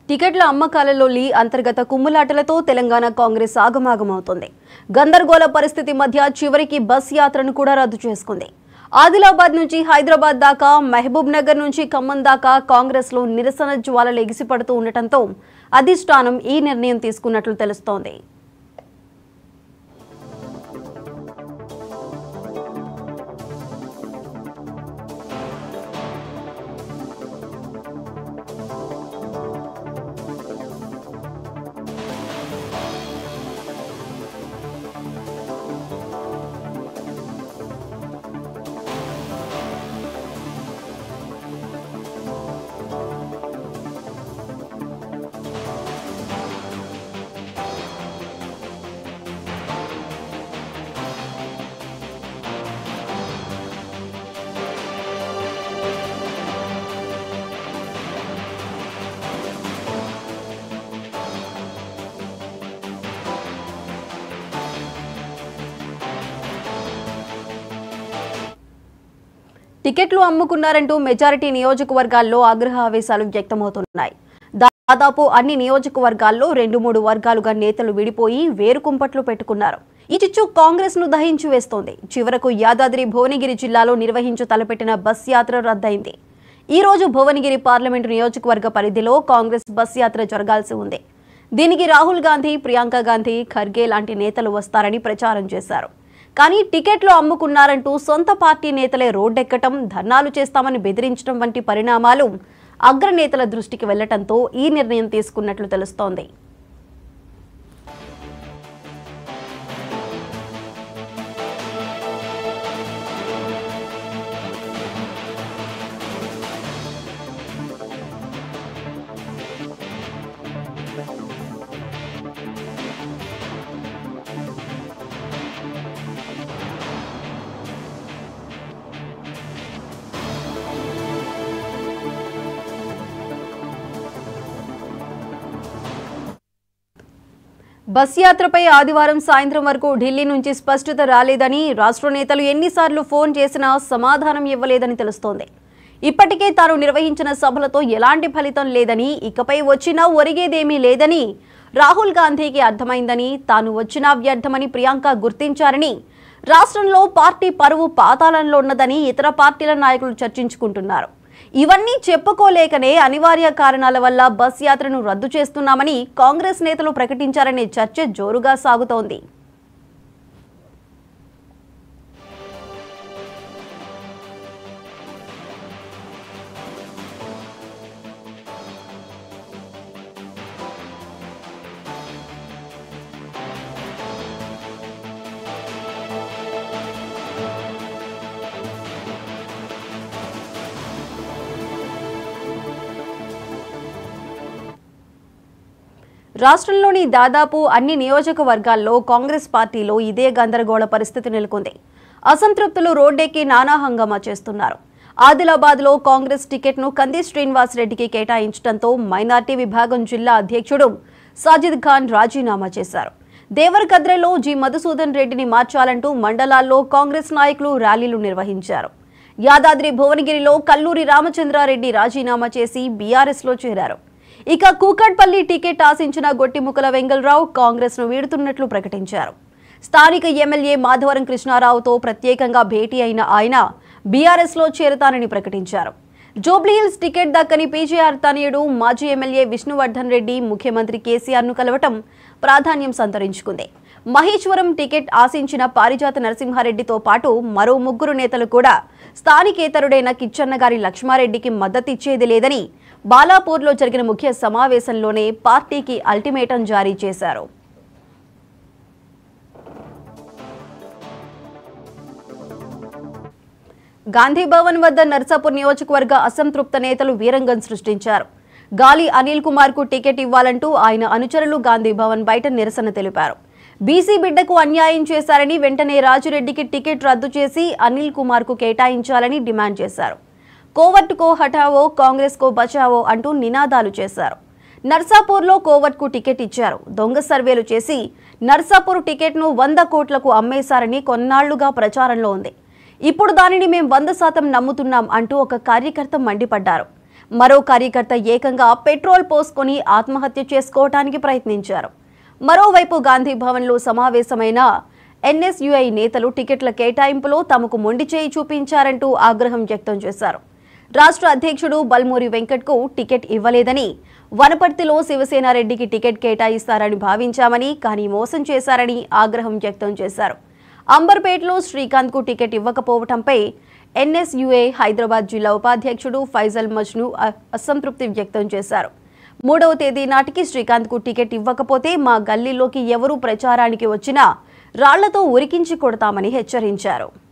టికెట్ల అమ్మకాలలో లీ అంతర్గత కుమ్ములాటలతో తెలంగాణ కాంగ్రెస్ ఆగమాగమవుతోంది గందరగోళ పరిస్థితి మధ్య చివరికి బస్ యాత్రను కూడా రద్దు చేసుకుంది ఆదిలాబాద్ నుంచి హైదరాబాద్ దాకా మహబూబ్ నగర్ నుంచి ఖమ్మం దాకా కాంగ్రెస్ లో నిరసన జ్వాలలు ఎగిసిపడుతూ ఉండటంతో అధిష్టానం ఈ నిర్ణయం తీసుకున్నట్లు తెలుస్తోంది టికెట్లు అమ్ముకున్నారంటూ మెజారిటీ నియోజకవర్గాల్లో ఆగ్రహ ఆవేశాలు వ్యక్తమవుతున్నాయి దాదాపు అన్ని నియోజకవర్గాల్లో రెండు మూడు వర్గాలుగా నేతలు విడిపోయి వేరు కుంపట్లు పెట్టుకున్నారు ఈ చిచ్చు కాంగ్రెస్ ను దహించి వేస్తోంది చివరకు యాదాద్రి భువనగిరి జిల్లాలో నిర్వహించు తలపెట్టిన బస్ యాత్ర రద్దయింది ఈ రోజు భువనగిరి పార్లమెంటు నియోజకవర్గ పరిధిలో కాంగ్రెస్ బస్ యాత్ర జరగాల్సి ఉంది దీనికి రాహుల్ గాంధీ ప్రియాంక గాంధీ ఖర్గే లాంటి నేతలు వస్తారని ప్రచారం చేశారు కానీ టికెట్లు అమ్ముకున్నారంటూ సొంత పార్టీ నేతలే రోడ్డెక్కటం ధర్నాలు చేస్తామని బెదిరించడం వంటి పరిణామాలు అగ్రనేతల దృష్టికి వెళ్లటంతో ఈ నిర్ణయం తీసుకున్నట్లు తెలుస్తోంది బస్ యాత్రపై ఆదివారం సాయంత్రం వరకు ఢిల్లీ నుంచి స్పష్టత రాలేదని రాష్ట్ర నేతలు ఎన్నిసార్లు ఫోన్ చేసినా సమాధానం ఇవ్వలేదని తెలుస్తోంది ఇప్పటికే తాను నిర్వహించిన సభలతో ఎలాంటి ఫలితం లేదని ఇకపై వచ్చినా ఒరిగేదేమీ లేదని రాహుల్ గాంధీకి అర్థమైందని తాను వచ్చినా వ్యర్థమని ప్రియాంక గుర్తించారని రాష్ట్రంలో పార్టీ పరువు పాతాళంలో ఉన్నదని ఇతర పార్టీల నాయకులు చర్చించుకుంటున్నారు ఇవన్నీ చెప్పుకోలేకనే అనివార్య కారణాల వల్ల బస్ యాత్రను రద్దు చేస్తున్నామని కాంగ్రెస్ నేతలు ప్రకటించారనే చర్చ జోరుగా సాగుతోంది రాష్ట్రంలోని దాదాపు అన్ని నియోజకవర్గాల్లో కాంగ్రెస్ పార్టీలో ఇదే గందరగోళ పరిస్థితి నెలకొంది అసంతృప్తులు రోడ్డెక్కి నానా హంగామా చేస్తున్నారు ఆదిలాబాద్లో కాంగ్రెస్ టికెట్ను కంది శ్రీనివాస్ రెడ్డికి కేటాయించడంతో మైనార్టీ విభాగం జిల్లా అధ్యక్షుడు సాజిద్ ఖాన్ రాజీనామా చేశారు దేవరకద్రలో జి మధుసూదన్ రెడ్డిని మార్చాలంటూ మండలాల్లో కాంగ్రెస్ నాయకులు ర్యాలీలు నిర్వహించారు యాదాద్రి భువనగిరిలో కల్లూరి రామచంద్రారెడ్డి రాజీనామా చేసి బీఆర్ఎస్లో చేరారు ఇక కూకట్పల్లి టికెట్ ఆశించిన గొట్టిముక్కల వెంగళరావు కాంగ్రెస్ ను వీడుతున్నట్లు ప్రకటించారు స్థానిక ఎమ్మెల్యే మాధవరం కృష్ణారావుతో ప్రత్యేకంగా భేటీ అయిన ఆయన బీఆర్ఎస్ లో చేరతానని ప్రకటించారు జూబ్లీహిల్స్ టికెట్ దక్కని పీజీఆర్ తనయుడు మాజీ ఎమ్మెల్యే విష్ణువర్ధన్ రెడ్డి ముఖ్యమంత్రి కేసీఆర్ ను కలవటం ప్రాధాన్యం సంతరించుకుంది మహేశ్వరం టికెట్ ఆశించిన పారిజాత నరసింహారెడ్డితో పాటు మరో ముగ్గురు నేతలు కూడా స్థానికేతరుడైన కిచ్చన్న గారి లక్ష్మారెడ్డికి మద్దతిచ్చేది లేదని బాలాపూర్లో జరిగిన ముఖ్య సమావేశంలోనే పార్టీకి అల్టిమేటం జారీ చేశారు గాంధీ భవన్ వద్ద నర్సాపూర్ నియోజకవర్గ అసంతృప్త నేతలు వీరంగం సృష్టించారు గాలి అనిల్ కుమార్ కు టికెట్ ఇవ్వాలంటూ ఆయన అనుచరులు గాంధీ భవన్ బయట నిరసన తెలిపారు బీసీ బిడ్డకు అన్యాయం చేశారని వెంటనే రాజురెడ్డికి టికెట్ రద్దు చేసి అనిల్ కుమార్ కు కేటాయించాలని డిమాండ్ చేశారు కోవర్ట్ కో హఠావో కాంగ్రెస్ కో బచావో అంటూ నినాదాలు చేశారు నర్సాపూర్లో కోవర్ట్ కు టికెట్ ఇచ్చారు దొంగ సర్వేలు చేసి నర్సాపూర్ టికెట్ను వంద కోట్లకు అమ్మేశారని కొన్నాళ్లుగా ప్రచారంలో ఉంది ఇప్పుడు దానిని మేం వంద శాతం నమ్ముతున్నాం అంటూ ఒక కార్యకర్త మండిపడ్డారు మరో కార్యకర్త ఏకంగా పెట్రోల్ పోసుకొని ఆత్మహత్య చేసుకోవటానికి ప్రయత్నించారు మరోవైపు గాంధీ భవన్లో సమావేశమైన ఎన్ఎస్యుఐ నేతలు టికెట్ల కేటాయింపులో తమకు మొండి చేయి చూపించారంటూ ఆగ్రహం వ్యక్తం చేశారు రాష్ట్ర అధ్యక్షుడు బల్మూరి వెంకట్కు టికెట్ ఇవ్వలేదని వనపర్తిలో శివసేనారెడ్డికి టికెట్ కేటాయిస్తారని భావించామని కానీ మోసం చేశారని ఆగ్రహం వ్యక్తం చేశారు అంబర్పేటలో శ్రీకాంత్కు టికెట్ ఇవ్వకపోవటంపై ఎన్ఎస్యుఏ హైదరాబాద్ జిల్లా ఉపాధ్యక్షుడు ఫైజల్ మజ్ను అ- అసంతృప్తి వ్యక్తం చేశారు మూడవ తేదీ నాటికి శ్రీకాంత్కు టికెట్ ఇవ్వకపోతే మా గల్లీలోకి ఎవరూ ప్రచారానికి వచ్చినా రాళ్లతో ఉరికించి కొడతామని హెచ్చరించారు